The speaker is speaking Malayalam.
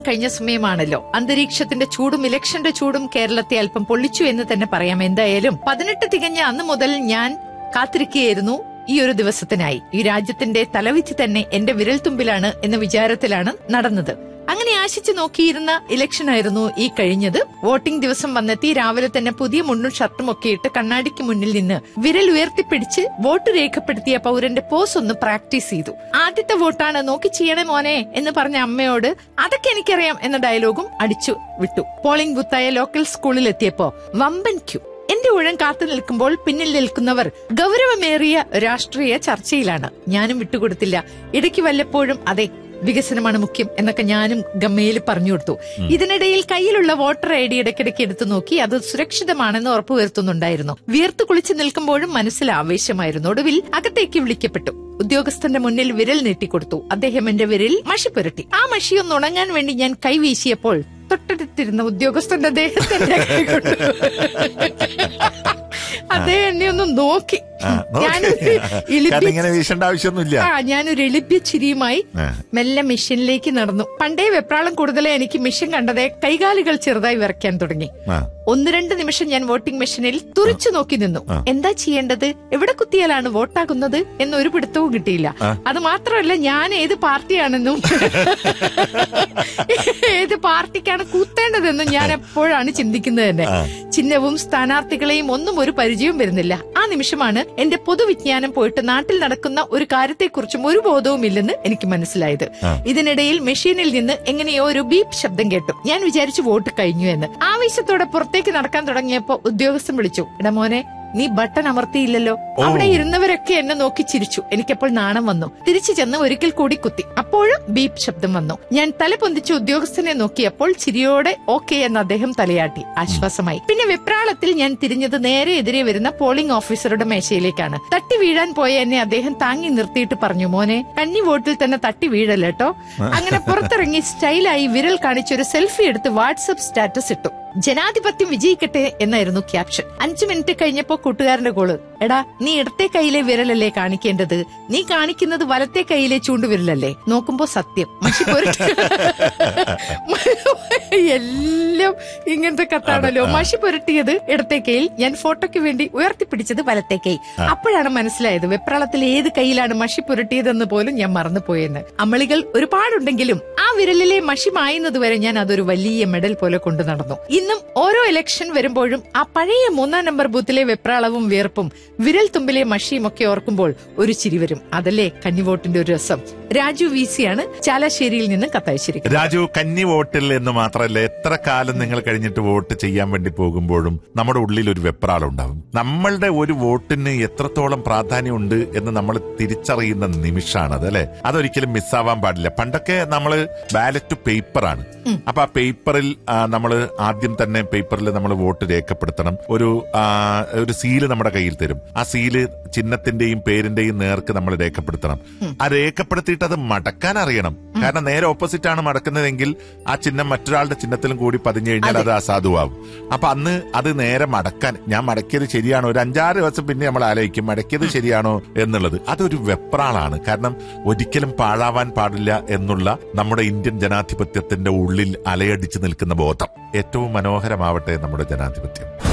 കഴിഞ്ഞ സമയമാണല്ലോ അന്തരീക്ഷത്തിന്റെ ചൂടും ഇലക്ഷന്റെ ചൂടും കേരളത്തെ അല്പം പൊള്ളിച്ചു എന്ന് തന്നെ പറയാം എന്തായാലും പതിനെട്ട് തികഞ്ഞ അന്ന് മുതൽ ഞാൻ കാത്തിരിക്കുകയായിരുന്നു ഈ ഒരു ദിവസത്തിനായി ഈ രാജ്യത്തിന്റെ തലവിധി തന്നെ എന്റെ വിരൽത്തുമ്പിലാണ് എന്ന വിചാരത്തിലാണ് നടന്നത് അങ്ങനെ ആശിച്ചു നോക്കിയിരുന്ന ഇലക്ഷൻ ആയിരുന്നു ഈ കഴിഞ്ഞത് വോട്ടിംഗ് ദിവസം വന്നെത്തി രാവിലെ തന്നെ പുതിയ മുണ്ടും ഷർട്ടും ഒക്കെ ഇട്ട് കണ്ണാടിക്ക് മുന്നിൽ നിന്ന് വിരൽ ഉയർത്തിപ്പിടിച്ച് വോട്ട് രേഖപ്പെടുത്തിയ പൗരന്റെ പോസ് ഒന്ന് പ്രാക്ടീസ് ചെയ്തു ആദ്യത്തെ വോട്ടാണ് നോക്കി ചെയ്യണേ മോനെ എന്ന് പറഞ്ഞ അമ്മയോട് അതൊക്കെ എനിക്കറിയാം എന്ന ഡയലോഗും അടിച്ചു വിട്ടു പോളിംഗ് ബൂത്തായ ലോക്കൽ സ്കൂളിൽ എത്തിയപ്പോ വമ്പൻ ക്യൂ എന്റെ ഊഴം കാത്തു നിൽക്കുമ്പോൾ പിന്നിൽ നിൽക്കുന്നവർ ഗൗരവമേറിയ രാഷ്ട്രീയ ചർച്ചയിലാണ് ഞാനും വിട്ടുകൊടുത്തില്ല ഇടയ്ക്ക് വല്ലപ്പോഴും അതെ വികസനമാണ് മുഖ്യം എന്നൊക്കെ ഞാനും ഗമ്മയിൽ പറഞ്ഞു കൊടുത്തു ഇതിനിടയിൽ കയ്യിലുള്ള വോട്ടർ ഐ ഡി ഇടയ്ക്കിടയ്ക്ക് എടുത്തു നോക്കി അത് സുരക്ഷിതമാണെന്ന് ഉറപ്പുവരുത്തുന്നുണ്ടായിരുന്നു വിയർത്തു കുളിച്ചു നിൽക്കുമ്പോഴും മനസ്സിൽ ആവേശമായിരുന്നു ഒടുവിൽ അകത്തേക്ക് വിളിക്കപ്പെട്ടു ഉദ്യോഗസ്ഥന്റെ മുന്നിൽ വിരൽ നീട്ടിക്കൊടുത്തു അദ്ദേഹം എന്റെ വിരൽ മഷി പുരട്ടി ആ മഷി ഒന്ന് ഉണങ്ങാൻ വേണ്ടി ഞാൻ കൈവീശിയപ്പോൾ തൊട്ടടുത്തിരുന്ന ഉദ്യോഗസ്ഥന്റെ ദേഹത്തിന്റെ കൈ കൊണ്ട് അദ്ദേഹം എന്നെ ഒന്ന് നോക്കി ആ, നോക്ക്. ഞാനൊരു കാരണം ഇളിഭ്യ ഇങ്ങനെ വീശേണ്ട ആവശ്യമൊന്നുമില്ല ആ ഞാനൊരു എളിഭ്യ ചിരിയുമായി ആ. മെല്ലെ മെഷീനിലേക്ക് നടന്നു പണ്ടേ വെപ്രാളം കൂടുതലേ എനിക്ക് മെഷീൻ കണ്ടതേ കൈകാലുകൾ ചെറുതായി വിറയ്ക്കാൻ തുടങ്ങി ആ. ഒന്ന് രണ്ട് നിമിഷം ഞാൻ വോട്ടിംഗ് മെഷീനിൽ തുറച്ചു നോക്കി നിന്നു എന്താ ചെയ്യേണ്ടത് എവിടെ കുത്തിയാലാണ് വോട്ടാകുന്നത് എന്ന് ഒരു പിടുത്തവും കിട്ടിയില്ല അത് മാത്രമല്ല ഞാൻ ഏത് പാർട്ടിയാണെന്നും ഏത് പാർട്ടിക്കാണ് കുത്തേണ്ടതെന്നും ഞാൻ എപ്പോഴാണ് ചിന്തിക്കുന്നത് തന്നെ ചിഹ്നവും സ്ഥാനാർത്ഥികളെയും ഒന്നും ഒരു പരിചയവും വരുന്നില്ല ആ നിമിഷമാണ് എന്റെ പൊതുവിജ്ഞാനം പോയിട്ട് നാട്ടിൽ നടക്കുന്ന ഒരു കാര്യത്തെക്കുറിച്ചും ഒരു ബോധവും ഇല്ലെന്ന് എനിക്ക് മനസ്സിലായത് ഇതിനിടയിൽ മെഷീനിൽ നിന്ന് എങ്ങനെയോ ഒരു ബീപ് ശബ്ദം കേട്ടു ഞാൻ വിചാരിച്ചു വോട്ട് കഴിഞ്ഞു എന്ന് ആവേശത്തോടെ പുറത്തേക്ക് നടക്കാൻ തുടങ്ങിയപ്പോ ഉദ്യോഗസ്ഥൻ വിളിച്ചു എടാ മോനെ നീ ബട്ടൺ അമർത്തിയില്ലല്ലോ അവിടെ ഇരുന്നവരൊക്കെ എന്നെ നോക്കി ചിരിച്ചു എനിക്കപ്പോൾ നാണം വന്നു തിരിച്ചു ചെന്ന് ഒരിക്കൽ കൂടി കുത്തി അപ്പോഴും ബീപ് ശബ്ദം വന്നു ഞാൻ തല പൊന്തിച്ച് ഉദ്യോഗസ്ഥനെ നോക്കിയപ്പോൾ ചിരിയോടെ ഓക്കെ എന്ന് അദ്ദേഹം തലയാട്ടി ആശ്വാസമായി പിന്നെ വെപ്രാളത്തിൽ ഞാൻ തിരിഞ്ഞത് നേരെ എതിരെ വരുന്ന പോളിംഗ് ഓഫീസറുടെ മേശയിലേക്കാണ് തട്ടി വീഴാൻ പോയ എന്നെ അദ്ദേഹം താങ്ങി നിർത്തിയിട്ട് പറഞ്ഞു മോനെ കന്നി വോട്ടിൽ തന്നെ തട്ടി വീഴല്ലേട്ടോ അങ്ങനെ പുറത്തിറങ്ങി സ്റ്റൈലായി വിരൽ കാണിച്ചൊരു സെൽഫി എടുത്ത് വാട്സപ്പ് സ്റ്റാറ്റസ് ഇട്ടു ജനാധിപത്യം വിജയിക്കട്ടെ എന്നായിരുന്നു ക്യാപ്ഷൻ അഞ്ചു മിനിറ്റ് കഴിഞ്ഞപ്പോ കൂട്ടുകാരന്റെ കോള് എടാ നീ ഇടത്തെ കൈയിലെ വിരലല്ലേ കാണിക്കേണ്ടത് നീ കാണിക്കുന്നത് വലത്തെ കൈയിലെ ചൂണ്ടുവിരലല്ലേ നോക്കുമ്പോ സത്യം മഷി പുരട്ടി എല്ലാം ഇങ്ങനത്തെ കത്താണല്ലോ മഷി പുരട്ടിയത് ഇടത്തെ കൈയിൽ ഞാൻ ഫോട്ടോയ്ക്ക് വേണ്ടി ഉയർത്തിപ്പിടിച്ചത് വലത്തെ കൈ അപ്പോഴാണ് മനസ്സിലായത് വെപ്രാളത്തിൽ ഏത് കൈയിലാണ് മഷി പുരട്ടിയതെന്ന് പോലും ഞാൻ മറന്നുപോയെന്ന് അമളികൾ ഒരുപാടുണ്ടെങ്കിലും ആ വിരലിലെ മഷി മായുന്നത് വരെ ഞാൻ അതൊരു വലിയ മെഡൽ പോലെ കൊണ്ടു നടന്നു ഇന്നും ഓരോ ഇലക്ഷൻ വരുമ്പോഴും ആ പഴയ മൂന്നാം നമ്പർ ബൂത്തിലെ വെപ്രാളവും വിയർപ്പും വിരൽ തുമ്പിലെ മഷിയും ഒക്കെ ഓർക്കുമ്പോൾ ഒരു ചിരി വരും അതല്ലേ കന്നിവോട്ടിന്റെ ഒരു രസം രാജു വി സിയാണ് ചാലാശ്ശേരിയിൽ നിന്ന് കത്തയച്ചിരിക്കുന്നത് രാജു കന്നി വോട്ടിൽ എന്ന് മാത്രമല്ല എത്ര കാലം നിങ്ങൾ കഴിഞ്ഞിട്ട് വോട്ട് ചെയ്യാൻ വേണ്ടി പോകുമ്പോഴും നമ്മുടെ ഉള്ളിൽ ഒരു വെപ്രാളം ഉണ്ടാവും നമ്മളുടെ ഒരു വോട്ടിന് എത്രത്തോളം പ്രാധാന്യമുണ്ട് എന്ന് നമ്മൾ തിരിച്ചറിയുന്ന നിമിഷമാണത് അല്ലെ അതൊരിക്കലും മിസ്സാവാൻ പാടില്ല പണ്ടൊക്കെ നമ്മള് ബാലറ്റ് പേപ്പറാണ് അപ്പൊ ആ പേപ്പറിൽ നമ്മൾ ആദ്യം തന്നെ പേപ്പറിൽ നമ്മൾ വോട്ട് രേഖപ്പെടുത്തണം ഒരു ആ, ഒരു സീല് നമ്മുടെ കയ്യിൽ തരും ആ സീല് ചിഹ്നത്തിന്റെയും പേരിന്റെയും നേർക്ക് നമ്മൾ രേഖപ്പെടുത്തണം ആ രേഖപ്പെടുത്തിയിട്ട് അത് മടക്കാൻ അറിയണം കാരണം നേരെ ഓപ്പോസിറ്റ് ആണ് മടക്കുന്നതെങ്കിൽ ആ ചിഹ്നം മറ്റൊരാളുടെ ചിഹ്നത്തിലും കൂടി പതിഞ്ഞു കഴിഞ്ഞാൽ അത് അസാധുവാകും അപ്പൊ അന്ന് അത് നേരെ മടക്കാൻ ഞാൻ മടക്കിയത് ശരിയാണോ ഒരു അഞ്ചാറ് ദിവസം പിന്നെ നമ്മൾ ആലോചിക്കും മടക്കിയത് ശരിയാണോ എന്നുള്ളത് അതൊരു വെപ്രാളാണ് കാരണം ഒരിക്കലും പാഴാവാൻ പാടില്ല എന്നുള്ള നമ്മുടെ ഇന്ത്യൻ ജനാധിപത്യത്തിന്റെ ഉള്ളിൽ അലയടിച്ചു നിൽക്കുന്ന ബോധം ഏറ്റവും മനോഹരമാവട്ടെ നമ്മുടെ ജനാധിപത്യം